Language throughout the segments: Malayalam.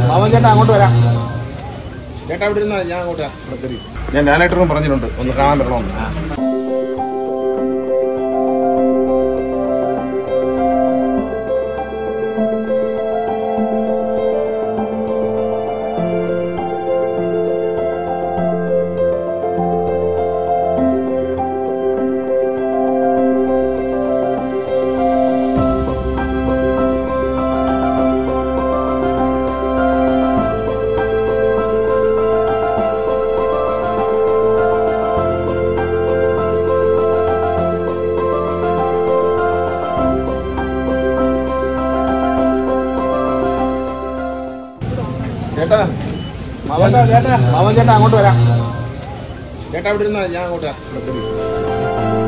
മാമൻ ചേട്ടാ അങ്ങോട്ട് വരാം ചേട്ടാ ഇവിടെ ഇരുന്നാ ഞാൻ അങ്ങോട്ട് ഇവിടെ കയറി. ഞാൻ ഞാനായിട്ടൊന്നും പറഞ്ഞിട്ടുണ്ട് ഒന്ന് കാണാൻ വരണമെന്ന് ചേട്ടാ മാമൻ ചേട്ടാ മാമൻ ചേട്ടാ അങ്ങോട്ട് വരാം ചേട്ടാ ഇവിടെ ഇരുന്നാ ഞാൻ അങ്ങോട്ട് ഇവിടെ കയറി.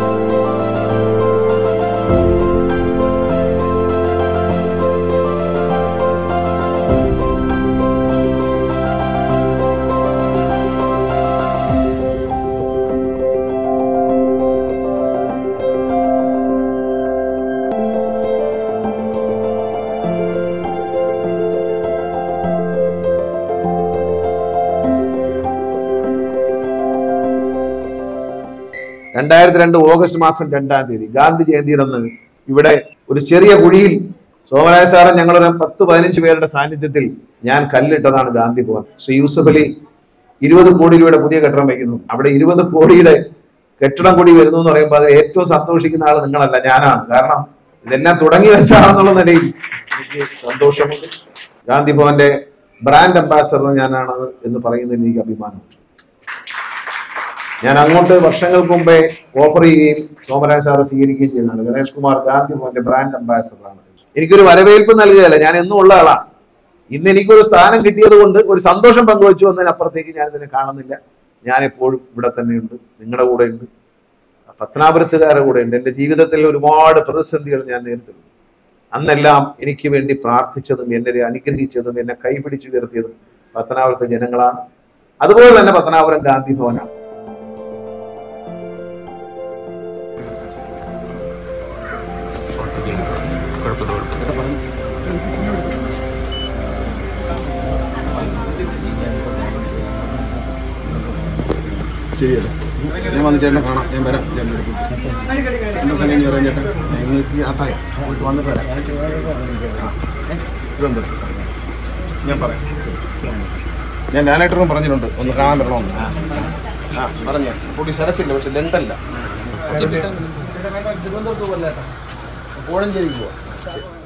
രണ്ടായിരത്തി രണ്ട് ഓഗസ്റ്റ് മാസം രണ്ടാം തീയതി ഗാന്ധി ജയന്തിയുടെ അന്ന് ഇവിടെ ഒരു ചെറിയ കുഴിയിൽ സോമരായ സാറ് ഞങ്ങളൊരു പത്ത് പതിനഞ്ച് പേരുടെ സാന്നിധ്യത്തിൽ ഞാൻ കല്ലിട്ടതാണ് ഗാന്ധി ഭവൻ ശ്രീ യൂസഫ് അലി ഇരുപത് കോടി രൂപയുടെ പുതിയ കെട്ടിടം വയ്ക്കുന്നു അവിടെ ഇരുപത് കോടിയുടെ കെട്ടിടം കൂടി വരുന്നു എന്ന് പറയുമ്പോൾ അത് ഏറ്റവും സന്തോഷിക്കുന്ന ആൾ നിങ്ങളല്ല ഞാനാണ് കാരണം ഇതെല്ലാം തുടങ്ങി വെച്ചാണെന്നുള്ള നിലയിൽ എനിക്ക് സന്തോഷമുണ്ട് ഗാന്ധി ഭവന്റെ ബ്രാൻഡ് അംബാസഡർ ഞാനാണ് എന്ന് പറയുന്നതിൽ എനിക്ക് അഭിമാനമുണ്ട് ഞാൻ അങ്ങോട്ട് വർഷങ്ങൾക്ക് മുമ്പേ ഓഫർ ചെയ്യുകയും സോമരാജ് സാറ് സ്വീകരിക്കുകയും ചെയ്യുന്നതാണ് ഗണേഷ് കുമാർ ഗാന്ധി ഭവന്റെ ബ്രാൻഡ് അംബാസഡറാണ് എനിക്കൊരു വരവേൽപ്പ് നൽകുകയല്ല ഞാൻ എന്നും ഉള്ള ആളാണ് ഇന്ന് എനിക്കൊരു സ്ഥാനം കിട്ടിയത് കൊണ്ട് ഒരു സന്തോഷം പങ്കുവച്ചു എന്നതിനപ്പുറത്തേക്ക് ഞാൻ ഇതിനെ കാണുന്നില്ല ഞാൻ എപ്പോഴും ഇവിടെ തന്നെയുണ്ട് നിങ്ങളുടെ കൂടെ ഉണ്ട് പത്തനാപുരത്തുകാരുടെ കൂടെ ഉണ്ട് എൻ്റെ ജീവിതത്തിൽ ഒരുപാട് പ്രതിസന്ധികൾ ഞാൻ നേരിട്ടിട്ടുണ്ട് അന്നെല്ലാം എനിക്ക് വേണ്ടി പ്രാർത്ഥിച്ചതും എന്നെ അനുഗ്രഹിച്ചതും എന്നെ കൈപിടിച്ചു ഉയർത്തിയതും പത്തനാപുരത്തെ ജനങ്ങളാണ് അതുപോലെ തന്നെ പത്തനാപുരം ഗാന്ധി ഭവനാണ് ശരിയല്ലേ ഞാൻ വന്ന് ചേട്ടനെ കാണാം ഞാൻ വരാം ചേട്ടൻ്റെ അടുത്ത് എന്റെ സമയം ഇനി വരാം ചേട്ടാ നിങ്ങൾക്ക് യാത്രയാ പോയിട്ട് വന്നിട്ട് വരാം ആ. തിരുവനന്തപുരം ഞാൻ പറയാം ഞാൻ ഞാനായിട്ടൊന്നും പറഞ്ഞിട്ടുണ്ട് ഒന്ന് കാണാൻ വരണമെന്ന് ആ പറഞ്ഞ കൂടി സ്ഥലത്തില്ല പക്ഷെ ലണ്ടല്ല തിരുവനന്തപുരത്ത് പോലെ കോഴഞ്ചേരിക്ക് പോവാം